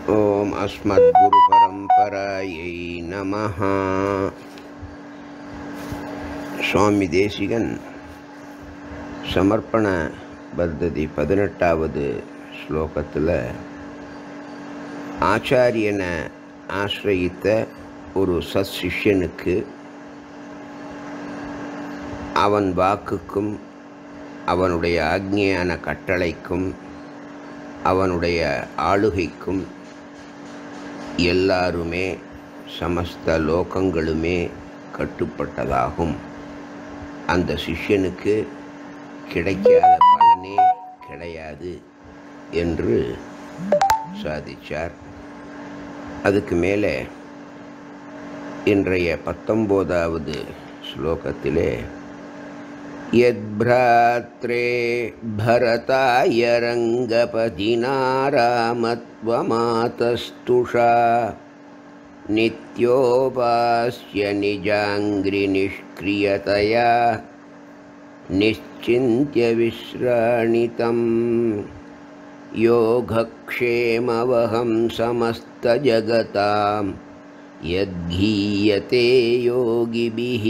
ॐ अस्मद्गुरुपरम्परायै नमः சுவாமி தேசிகன் சமர்ப்பண பத்ததி பதினெட்டாவது ஸ்லோகத்தில் ஆச்சாரியனை ஆசிரயித்த ஒரு சத்சிஷ்யனுக்கு அவன் வாக்குக்கும் அவனுடைய ஆக்ஞையான கட்டளைக்கும் அவனுடைய ஆளுகைக்கும் எல்லாருமே சமஸ்த லோகங்களுமே கட்டுப்பட்டதாகும் அந்த சிஷ்யனுக்கு கிடைக்காத பலனே கிடையாது என்று சாதிச்சார் அதுக்கு மேலே இன்றைய பத்தொம்போதாவது ஸ்லோகத்திலே यद्भ्रात्रे भरताय रङ्गपतिना रामत्वमातस्तुषा नित्योपास्य निजाङ्घ्रिनिष्क्रियतया निश्चिन्त्य विश्राणितं योगक्षेमवहं समस्तजगतां यद्गीयते योगिभिः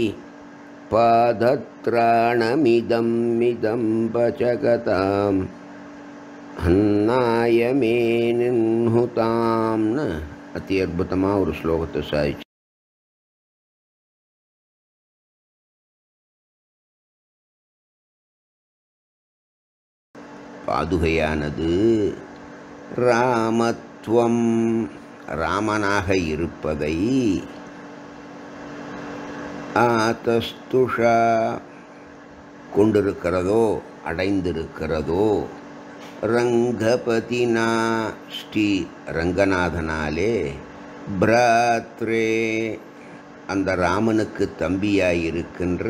पादत्राणमिदं मिदं पचकताम् அந்நாய மேனுதாம்னு அதி அற்புதமாக ஒரு ஸ்லோகத்தை சாதிச்சு பாதுகையானது ராமத்துவம் ராமனாக இருப்பதை ஆதஸ்துஷா கொண்டிருக்கிறதோ அடைந்திருக்கிறதோ ரங்கபதினா ஸ்ரீ ரங்கநாதனாலே பிராத்ரே அந்த ராமனுக்கு தம்பியாயிருக்கின்ற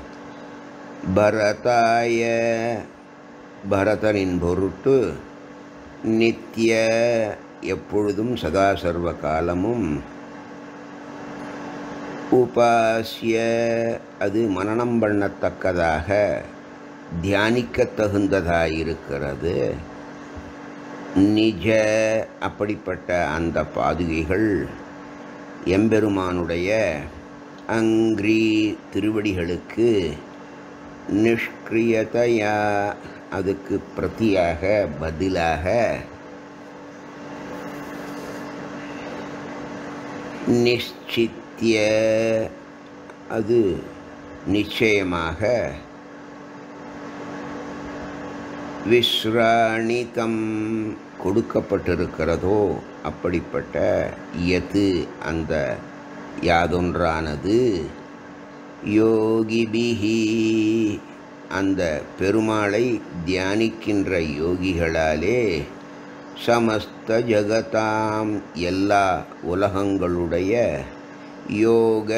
பரதாய பரதனின் பொருட்டு நித்திய எப்பொழுதும் சதா சர்வ காலமும் உபாசிய அது மனனம் பண்ணத்தக்கதாக தியானிக்க தகுந்ததாயிருக்கிறது நிஜ அப்படிப்பட்ட அந்த பாதுகைகள் எம்பெருமானுடைய அங்கிரி திருவடிகளுக்கு நிஷ்கிரியதையா அதுக்கு பிரதியாக பதிலாக நிச்சித்திய அது நிச்சயமாக விஸ்ராணிதம் கொடுக்கப்பட்டிருக்கிறதோ அப்படிப்பட்ட எது அந்த யாதொன்றானது யோகிபிகி அந்த பெருமாளை தியானிக்கின்ற யோகிகளாலே சமஸ்த ஜகதாம் எல்லா உலகங்களுடைய யோக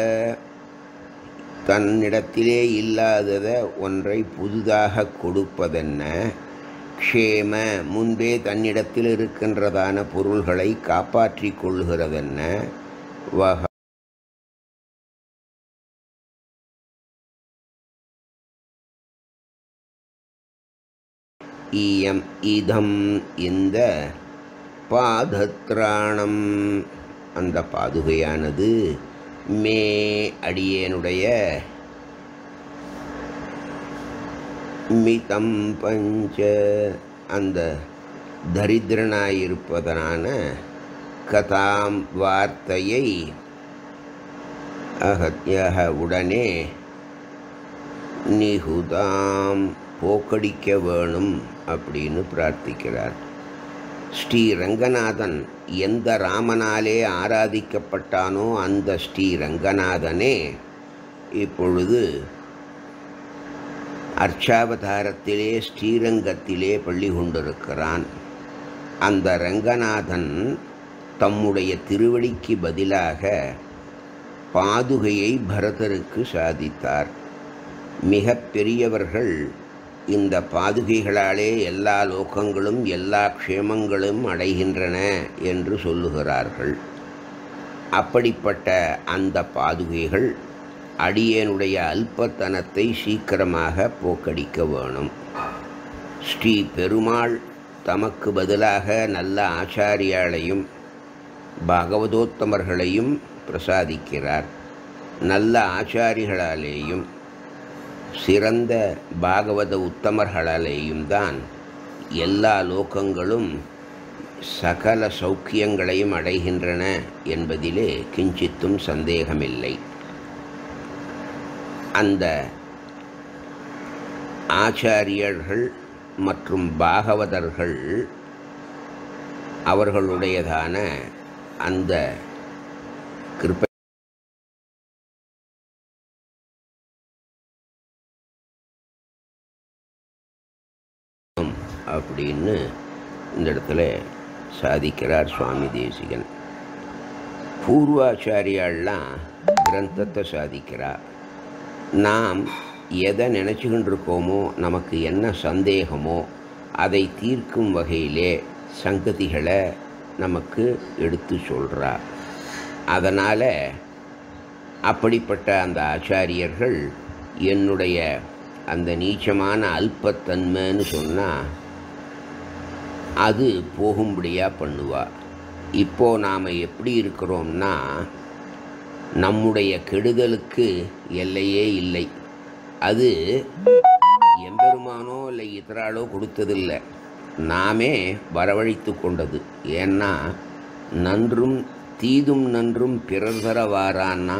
தன்னிடத்திலே இல்லாதத ஒன்றை புதிதாக கொடுப்பதென்ன க்ஷேம முன்பே தன்னிடத்தில் இருக்கின்றதான பொருள்களை காப்பாற்றி கொள்கிறதென்ன வக ஈயம் இதம் இந்த பாதத்ராணம் அந்த பாதுகையானது மே அடியேனுடைய மிதம் பஞ்ச அந்த தரித்திரனாயிருப்பதனான கதாம் வார்த்தையை அகத்யாக உடனே நிகுதாம் போக்கடிக்க வேணும் அப்படின்னு பிரார்த்திக்கிறார் ஸ்ரீ ரங்கநாதன் எந்த ராமனாலே ஆராதிக்கப்பட்டானோ அந்த ஸ்ரீ ரங்கநாதனே இப்பொழுது அர்ச்சாவதாரத்திலே ஸ்ரீரங்கத்திலே பள்ளி கொண்டிருக்கிறான் அந்த ரங்கநாதன் தம்முடைய திருவடிக்கு பதிலாக பாதுகையை பரதருக்கு சாதித்தார் மிக பெரியவர்கள் இந்த பாதுகைகளாலே எல்லா லோகங்களும் எல்லா க்ஷேமங்களும் அடைகின்றன என்று சொல்லுகிறார்கள் அப்படிப்பட்ட அந்த பாதுகைகள் அடியேனுடைய அல்பத்தனத்தை சீக்கிரமாக போக்கடிக்க வேணும் ஸ்ரீ பெருமாள் தமக்கு பதிலாக நல்ல ஆச்சாரியாளையும் பாகவதோத்தமர்களையும் பிரசாதிக்கிறார் நல்ல ஆச்சாரிகளாலேயும் சிறந்த பாகவத உத்தமர்களாலேயும் தான் எல்லா லோகங்களும் சகல சௌக்கியங்களையும் அடைகின்றன என்பதிலே கிஞ்சித்தும் சந்தேகமில்லை அந்த ஆச்சாரியர்கள் மற்றும் பாகவதர்கள் அவர்களுடையதான அந்த கிருப்பை அப்படின்னு இந்த இடத்துல சாதிக்கிறார் சுவாமி தேசிகன் பூர்வாச்சாரியாள்லாம் கிரந்தத்தை சாதிக்கிறார் நாம் எதை நினச்சிக்கிட்டு இருக்கோமோ நமக்கு என்ன சந்தேகமோ அதை தீர்க்கும் வகையிலே சங்கதிகளை நமக்கு எடுத்து சொல்கிறார் அதனால் அப்படிப்பட்ட அந்த ஆச்சாரியர்கள் என்னுடைய அந்த நீச்சமான அல்பத்தன்மைன்னு சொன்னால் அது போகும்படியாக பண்ணுவா இப்போது நாம் எப்படி இருக்கிறோம்னா நம்முடைய கெடுதலுக்கு எல்லையே இல்லை அது எம்பெருமானோ இல்லை இத்தராளோ கொடுத்ததில்லை நாமே வரவழைத்து கொண்டது ஏன்னா நன்றும் தீதும் நன்றும் பிறர் தர வாரான்னா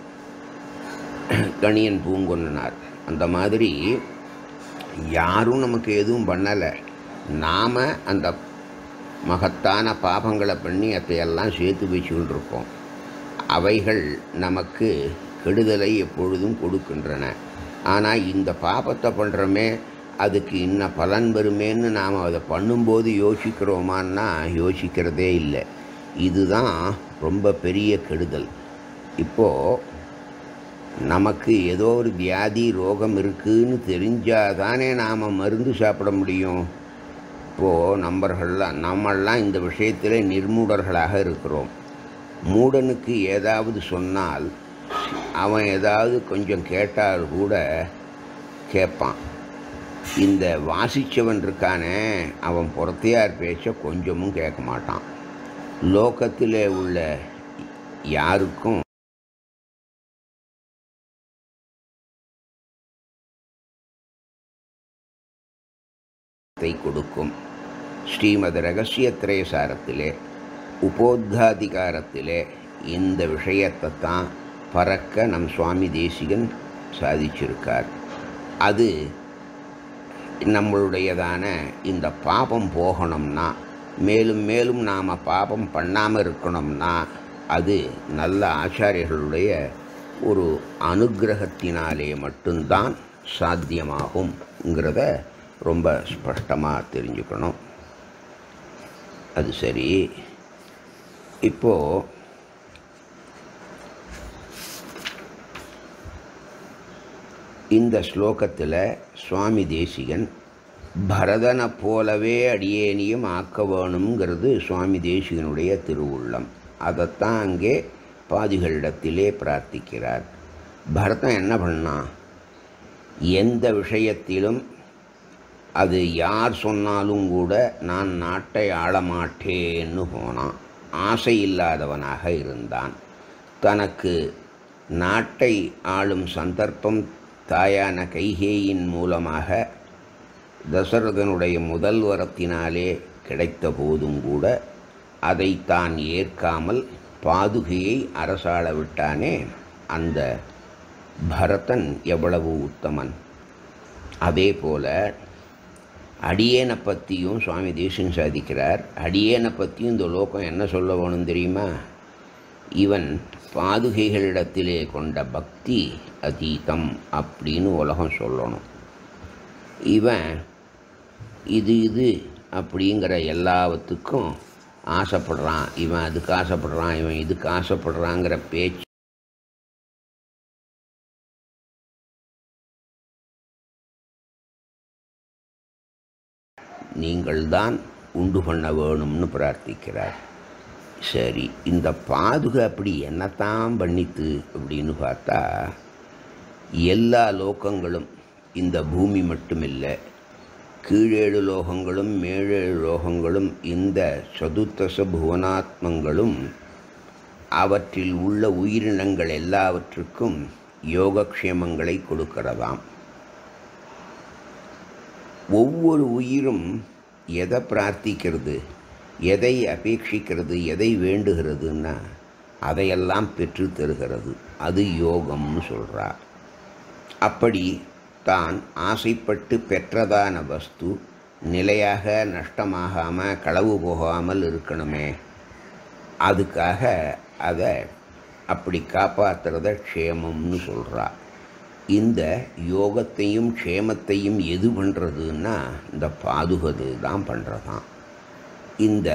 கணியன் பூங்கொன்னார் அந்த மாதிரி யாரும் நமக்கு எதுவும் பண்ணலை நாம் அந்த மகத்தான பாபங்களை பண்ணி அதையெல்லாம் சேர்த்து வச்சுக்கிட்டு இருக்கோம் அவைகள் நமக்கு கெடுதலை எப்பொழுதும் கொடுக்கின்றன ஆனால் இந்த பாபத்தை பண்ணுறோமே அதுக்கு இன்ன பலன் வருமேன்னு நாம் அதை பண்ணும்போது யோசிக்கிறோமான்னா யோசிக்கிறதே இல்லை இதுதான் ரொம்ப பெரிய கெடுதல் இப்போது நமக்கு ஏதோ ஒரு வியாதி ரோகம் இருக்குதுன்னு தெரிஞ்சால் தானே நாம் மருந்து சாப்பிட முடியும் இப்போது நம்பர்கள்லாம் நம்மெல்லாம் இந்த விஷயத்தில் நிர்மூடர்களாக இருக்கிறோம் மூடனுக்கு ஏதாவது சொன்னால் அவன் ஏதாவது கொஞ்சம் கேட்டால் கூட கேட்பான் இந்த வாசித்தவன் இருக்கானே அவன் புறத்தையார் பேச்ச கொஞ்சமும் கேட்க மாட்டான் லோகத்தில் உள்ள யாருக்கும் கொடுக்கும் ஸ்ரீமத் ரகசியத்திரய சாரத்திலே உபோத்தாதிகாரத்திலே இந்த விஷயத்தை தான் பறக்க நம் சுவாமி தேசிகன் சாதிச்சிருக்கார் அது நம்மளுடையதான இந்த பாபம் போகணும்னா மேலும் மேலும் நாம் பாபம் பண்ணாமல் இருக்கணும்னா அது நல்ல ஆச்சாரியர்களுடைய ஒரு அனுகிரகத்தினாலே மட்டும்தான் சாத்தியமாகுங்கிறத ரொம்ப ஸ்பஷ்டமாக தெரிஞ்சுக்கணும் அது சரி இப்போது இந்த ஸ்லோகத்தில் சுவாமி தேசிகன் பரதனை போலவே அடியேனியும் ஆக்க வேணுங்கிறது சுவாமி தேசிகனுடைய திருவுள்ளம் அதைத்தான் அங்கே பாதிகளிடத்திலே பிரார்த்திக்கிறார் பரதன் என்ன பண்ணான் எந்த விஷயத்திலும் அது யார் சொன்னாலும் கூட நான் நாட்டை ஆளமாட்டேன்னு போனான் ஆசை இல்லாதவனாக இருந்தான் தனக்கு நாட்டை ஆளும் சந்தர்ப்பம் தாயான கைகேயின் மூலமாக தசரதனுடைய முதல் வரத்தினாலே கிடைத்த போதும் கூட அதை தான் ஏற்காமல் பாதுகையை அரசாள விட்டானே அந்த பரதன் எவ்வளவு உத்தமன் அதே போல அடியேனை பற்றியும் சுவாமி தேசன் சாதிக்கிறார் அடியேனை பற்றியும் இந்த லோகம் என்ன சொல்ல வேணும் தெரியுமா இவன் பாதுகைகளிடத்திலே கொண்ட பக்தி அதீதம் அப்படின்னு உலகம் சொல்லணும் இவன் இது இது அப்படிங்கிற எல்லாவற்றுக்கும் ஆசைப்படுறான் இவன் அதுக்கு ஆசைப்படுறான் இவன் இதுக்கு ஆசைப்படுறாங்கிற பேச்சு நீங்கள்தான் உண்டு பண்ண வேணும்னு பிரார்த்திக்கிறார் சரி இந்த பாதுகை அப்படி என்னத்தான் பண்ணித்து அப்படின்னு பார்த்தா எல்லா லோகங்களும் இந்த பூமி மட்டுமில்லை கீழேழு லோகங்களும் மேழேழு லோகங்களும் இந்த சதுர்த்தச புவனாத்மங்களும் அவற்றில் உள்ள உயிரினங்கள் எல்லாவற்றுக்கும் யோகக்ஷேமங்களை கொடுக்கிறதாம் ஒவ்வொரு உயிரும் எதை பிரார்த்திக்கிறது எதை அபேட்சிக்கிறது எதை வேண்டுகிறதுன்னா அதையெல்லாம் பெற்று தருகிறது அது யோகம்னு சொல்கிறார் அப்படி தான் ஆசைப்பட்டு பெற்றதான வஸ்து நிலையாக நஷ்டமாகாமல் களவு போகாமல் இருக்கணுமே அதுக்காக அதை அப்படி காப்பாற்றுறத க்ஷேமம்னு சொல்கிறா இந்த யோகத்தையும் க்ஷேமத்தையும் எது பண்ணுறதுன்னா இந்த பாதுகது தான் பண்ணுறதாம் இந்த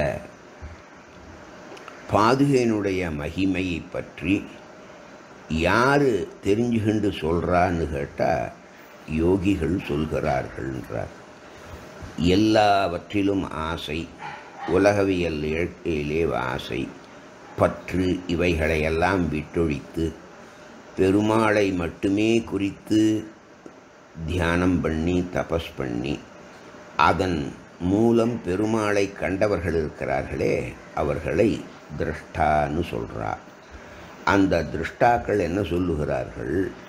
பாதுகையினுடைய மகிமையை பற்றி யார் தெரிஞ்சுகிண்டு சொல்கிறான்னு கேட்டால் யோகிகள் சொல்கிறார்கள்ன்றார் எல்லாவற்றிலும் ஆசை உலகவியல் இயற்கையிலே ஆசை பற்று இவைகளையெல்லாம் விட்டொழித்து பெருமாளை மட்டுமே குறித்து தியானம் பண்ணி தபஸ் பண்ணி அதன் மூலம் பெருமாளை கண்டவர்கள் இருக்கிறார்களே அவர்களை திருஷ்டான்னு சொல்கிறார் அந்த திருஷ்டாக்கள் என்ன சொல்லுகிறார்கள்